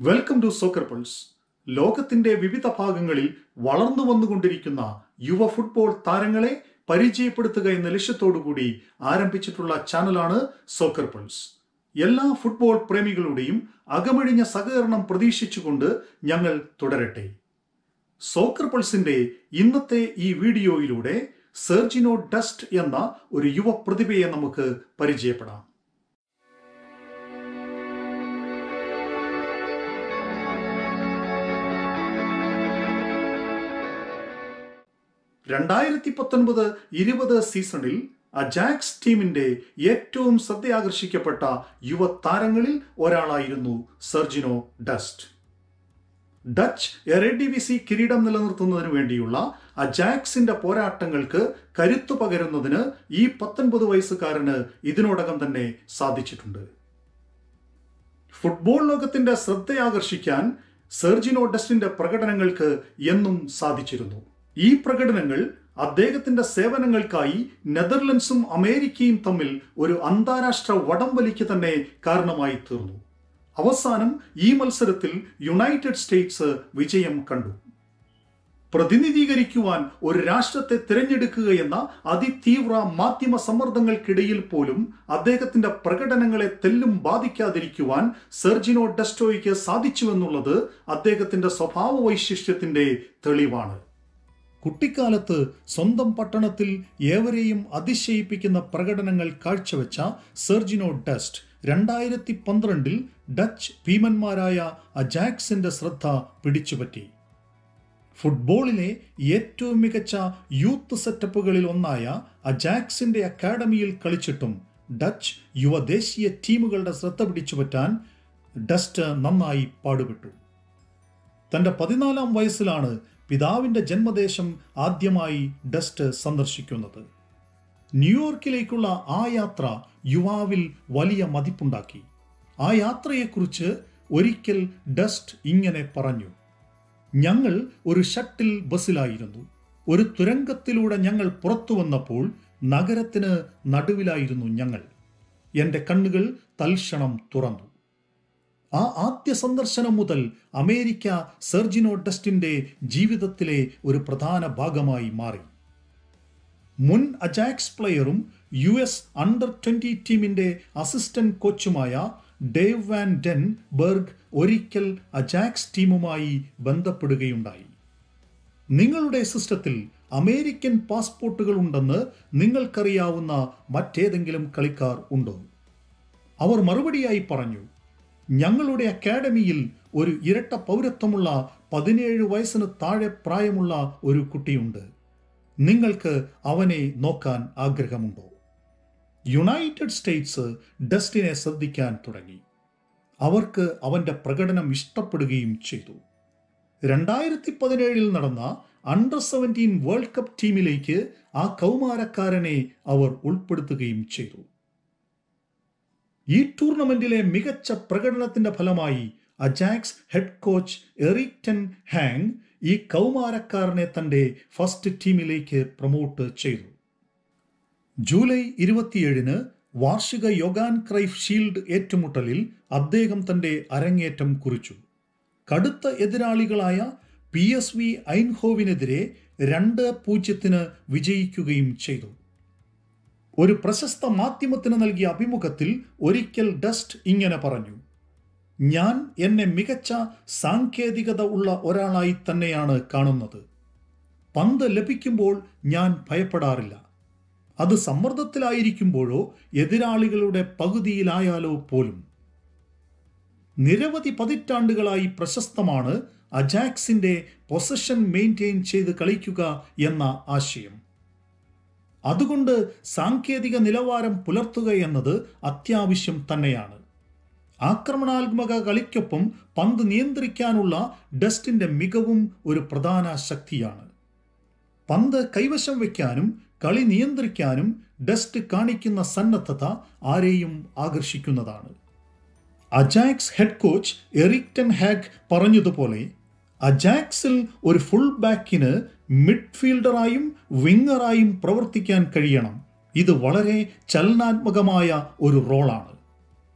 welcome to soccer pulse ലോകത്തിന്റെ വിവിധ ഭാഗങ്ങളിൽ വളർന്നു വന്നുകൊണ്ടിരിക്കുന്ന യുവ ഫുട്ബോൾ താരങ്ങളെ പരിചയപ്പെടുത്തുക എന്ന ലക്ഷ്യത്തോടുകൂടി ആരംഭിച്ചിട്ടുള്ള ചാനലാണ് സോക്കർ പൾസ് എല്ലാ ഫുട്ബോൾ പ്രേമികളുടെയും അകമഴിഞ്ഞ സഹകരണം പ്രതീക്ഷിച്ചുകൊണ്ട് ഞങ്ങൾ തുടരട്ടെ സോക്കർ പൾസിന്റെ ഇന്നത്തെ ഈ വീഡിയോയിലൂടെ സെർജിനോ ഡസ്റ്റ് എന്ന ഒരു യുവ പ്രതിഭയെ നമുക്ക് പരിചയപ്പെടാം രണ്ടായിരത്തി പത്തൊൻപത് ഇരുപത് സീസണിൽ അജാക്സ് ടീമിന്റെ ഏറ്റവും ശ്രദ്ധയാകർഷിക്കപ്പെട്ട യുവ താരങ്ങളിൽ ഒരാളായിരുന്നു സെർജിനോ ഡസ്റ്റ് ഡച്ച് എറഡിവിസി കിരീടം നിലനിർത്തുന്നതിനു വേണ്ടിയുള്ള അജാക്സിന്റെ പോരാട്ടങ്ങൾക്ക് കരുത്തു പകരുന്നതിന് ഈ പത്തൊൻപത് വയസ്സുകാരന് ഇതിനോടകം തന്നെ സാധിച്ചിട്ടുണ്ട് ഫുട്ബോൾ ലോകത്തിന്റെ ശ്രദ്ധയാകർഷിക്കാൻ സെർജിനോ ഡസ്റ്റിന്റെ പ്രകടനങ്ങൾക്ക് എന്നും സാധിച്ചിരുന്നു ഈ പ്രകടനങ്ങൾ അദ്ദേഹത്തിന്റെ സേവനങ്ങൾക്കായി നെതർലൻഡ്സും അമേരിക്കയും തമ്മിൽ ഒരു അന്താരാഷ്ട്ര വടംവലിക്ക് തന്നെ കാരണമായി തീർന്നു അവസാനം ഈ മത്സരത്തിൽ യുണൈറ്റഡ് സ്റ്റേറ്റ്സ് വിജയം കണ്ടു പ്രതിനിധീകരിക്കുവാൻ ഒരു രാഷ്ട്രത്തെ തിരഞ്ഞെടുക്കുക എന്ന അതിതീവ്ര മാധ്യമ സമ്മർദ്ദങ്ങൾക്കിടയിൽ പോലും അദ്ദേഹത്തിന്റെ പ്രകടനങ്ങളെ തെല്ലും ബാധിക്കാതിരിക്കുവാൻ സെർജിനോ ഡെസ്റ്റോയ്ക്ക് സാധിച്ചുവെന്നുള്ളത് അദ്ദേഹത്തിന്റെ സ്വഭാവ വൈശിഷ്ട്യത്തിന്റെ തെളിവാണ് കുട്ടിക്കാലത്ത് സ്വന്തം പട്ടണത്തിൽ ഏവരെയും അതിശയിപ്പിക്കുന്ന പ്രകടനങ്ങൾ കാഴ്ചവെച്ച സെർജിനോ ഡസ്റ്റ് രണ്ടായിരത്തി പന്ത്രണ്ടിൽ ഡച്ച് ഭീമന്മാരായ അജാക്സിന്റെ ശ്രദ്ധ പിടിച്ചുപറ്റി ഫുട്ബോളിലെ ഏറ്റവും മികച്ച യൂത്ത് സെറ്റപ്പുകളിൽ ഒന്നായ അജാക്സിന്റെ അക്കാഡമിയിൽ കളിച്ചിട്ടും ഡച്ച് യുവദേശീയ ടീമുകളുടെ ശ്രദ്ധ പിടിച്ചുപറ്റാൻ ഡസ്റ്റ് നന്നായി പാടുപെട്ടു തന്റെ പതിനാലാം വയസ്സിലാണ് പിതാവിന്റെ ജന്മദേശം ആദ്യമായി ഡസ്റ്റ് സന്ദർശിക്കുന്നത് ന്യൂയോർക്കിലേക്കുള്ള ആ യാത്ര യുവാവിൽ വലിയ മതിപ്പുണ്ടാക്കി ആ യാത്രയെക്കുറിച്ച് ഒരിക്കൽ ഡസ്റ്റ് ഇങ്ങനെ പറഞ്ഞു ഞങ്ങൾ ഒരു ഷട്ടിൽ ബസ്സിലായിരുന്നു ഒരു തുരങ്കത്തിലൂടെ ഞങ്ങൾ പുറത്തു വന്നപ്പോൾ നഗരത്തിന് നടുവിലായിരുന്നു ഞങ്ങൾ എൻ്റെ കണ്ണുകൾ തൽക്ഷണം തുറന്നു ആ ആദ്യ സന്ദർശനം മുതൽ അമേരിക്ക സെർജിനോ ഡസ്റ്റിന്റെ ജീവിതത്തിലെ ഒരു പ്രധാന ഭാഗമായി മാറി മുൻ അജാക്സ് പ്ലെയറും യു എസ് അണ്ടർ ട്വന്റി ടീമിന്റെ അസിസ്റ്റന്റ് കോച്ചുമായ ഡേവ് വാൻ ഡെൻ ബർഗ് ഒരിക്കൽ അജാക്സ് ടീമുമായി ബന്ധപ്പെടുകയുണ്ടായി നിങ്ങളുടെ സിസ്റ്റത്തിൽ അമേരിക്കൻ പാസ്പോർട്ടുകൾ ഉണ്ടെന്ന് നിങ്ങൾക്കറിയാവുന്ന മറ്റേതെങ്കിലും കളിക്കാർ ഉണ്ടോ അവർ മറുപടിയായി പറഞ്ഞു ഞങ്ങളുടെ അക്കാഡമിയിൽ ഒരു ഇരട്ട പൗരത്വമുള്ള പതിനേഴ് വയസ്സിന് താഴെ പ്രായമുള്ള ഒരു കുട്ടിയുണ്ട് നിങ്ങൾക്ക് അവനെ നോക്കാൻ ആഗ്രഹമുണ്ടോ യുണൈറ്റഡ് സ്റ്റേറ്റ്സ് ഡസ്റ്റിനെ ശ്രദ്ധിക്കാൻ തുടങ്ങി അവർക്ക് അവന്റെ പ്രകടനം ഇഷ്ടപ്പെടുകയും ചെയ്തു രണ്ടായിരത്തി പതിനേഴിൽ നടന്ന അണ്ടർ സെവൻറ്റീൻ വേൾഡ് കപ്പ് ടീമിലേക്ക് ആ കൗമാരക്കാരനെ അവർ ഉൾപ്പെടുത്തുകയും ചെയ്തു ഈ ടൂർണമെന്റിലെ മികച്ച പ്രകടനത്തിന്റെ ഫലമായി Ajax head coach Erik ten Hag ഈ കൗമാരക്കാരനെ തന്റെ ഫസ്റ്റ് ടീമിലേക്ക് പ്രൊമോട്ട് ചെയ്തു ജൂലൈ ഇരുപത്തിയേഴിന് വാർഷിക യോഗാൻ ക്രൈഫ് ഷീൽഡ് ഏറ്റുമുട്ടലിൽ അദ്ദേഹം തന്റെ അരങ്ങേറ്റം കുറിച്ചു കടുത്ത എതിരാളികളായ പി എസ് വി ഐൻഹോവിനെതിരെ രണ്ട് പൂജ്യത്തിന് വിജയിക്കുകയും ചെയ്തു ഒരു പ്രശസ്ത മാധ്യമത്തിന് നൽകിയ അഭിമുഖത്തിൽ ഒരിക്കൽ ഡസ്റ്റ് ഇങ്ങനെ പറഞ്ഞു ഞാൻ എന്നെ മികച്ച സാങ്കേതികത ഉള്ള ഒരാളായി തന്നെയാണ് കാണുന്നത് പന്ത് ലഭിക്കുമ്പോൾ ഞാൻ ഭയപ്പെടാറില്ല അത് സമ്മർദ്ദത്തിലായിരിക്കുമ്പോഴോ എതിരാളികളുടെ പകുതിയിലായാലോ പോലും നിരവധി പതിറ്റാണ്ടുകളായി പ്രശസ്തമാണ് അജാക്സിന്റെ പൊസഷൻ മെയിൻറ്റെയിൻ ചെയ്ത് കളിക്കുക എന്ന ആശയം അതുകൊണ്ട് സാങ്കേതിക നിലവാരം പുലർത്തുക എന്നത് അത്യാവശ്യം തന്നെയാണ് ആക്രമണാത്മക കളിക്കൊപ്പം പന്ത് നിയന്ത്രിക്കാനുള്ള ഡസ്റ്റിന്റെ മികവും ഒരു പ്രധാന ശക്തിയാണ് പന്ത് കൈവശം വയ്ക്കാനും കളി നിയന്ത്രിക്കാനും ഡസ്റ്റ് കാണിക്കുന്ന സന്നദ്ധത ആരെയും ആകർഷിക്കുന്നതാണ് Ajax head coach Erik ten Hag പറഞ്ഞതുപോലെ അജാക്സിൽ ഒരു ഫുൾ ബാക്കിന് മിഡ്ഫീൽഡറായും വിങ്ങറായും പ്രവർത്തിക്കാൻ കഴിയണം ഇത് വളരെ ചലനാത്മകമായ ഒരു റോളാണ്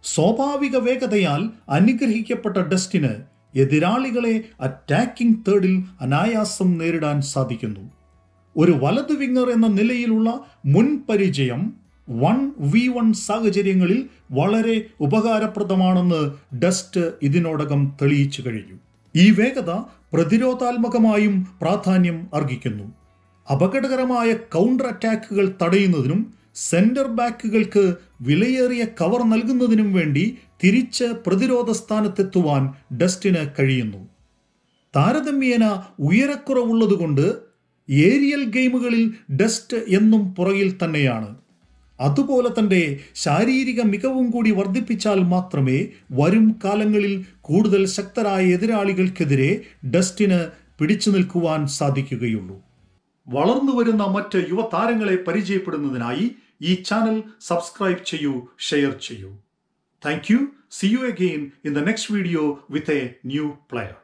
സ്വാഭാവിക വേഗതയാൽ അനുഗ്രഹിക്കപ്പെട്ട ഡസ്റ്റിന് എതിരാളികളെ അറ്റാക്കിംഗ് തേർഡിൽ അനായാസം നേരിടാൻ സാധിക്കുന്നു ഒരു വലതു വിങ്ങർ എന്ന നിലയിലുള്ള മുൻ പരിചയം വൺ വി വൺ സാഹചര്യങ്ങളിൽ വളരെ ഉപകാരപ്രദമാണെന്ന് ഡസ്റ്റ് ഇതിനോടകം തെളിയിച്ചു കഴിഞ്ഞു ഈ വേഗത പ്രതിരോധാത്മകമായും പ്രാധാന്യം അർഹിക്കുന്നു അപകടകരമായ കൗണ്ടർ അറ്റാക്കുകൾ തടയുന്നതിനും സെന്റർ ബാക്കുകൾക്ക് വിലയേറിയ കവർ നൽകുന്നതിനും വേണ്ടി തിരിച്ച് പ്രതിരോധ സ്ഥാനത്തെത്തുവാൻ ഡസ്റ്റിന് കഴിയുന്നു താരതമ്യേന ഉയരക്കുറവുള്ളതുകൊണ്ട് ഏരിയൽ ഗെയിമുകളിൽ ഡസ്റ്റ് എന്നും പുറകിൽ തന്നെയാണ് അതുപോലെ തന്റെ ശാരീരിക മികവും കൂടി വർദ്ധിപ്പിച്ചാൽ മാത്രമേ വരും കാലങ്ങളിൽ കൂടുതൽ ശക്തരായ എതിരാളികൾക്കെതിരെ ഡസ്റ്റിന് പിടിച്ചു നിൽക്കുവാൻ സാധിക്കുകയുള്ളൂ വളർന്നു വരുന്ന മറ്റ് യുവതാരങ്ങളെ പരിചയപ്പെടുന്നതിനായി ഈ ചാനൽ സബ്സ്ക്രൈബ് ചെയ്യൂ ഷെയർ ചെയ്യൂ thank you see you again in the next video with a new player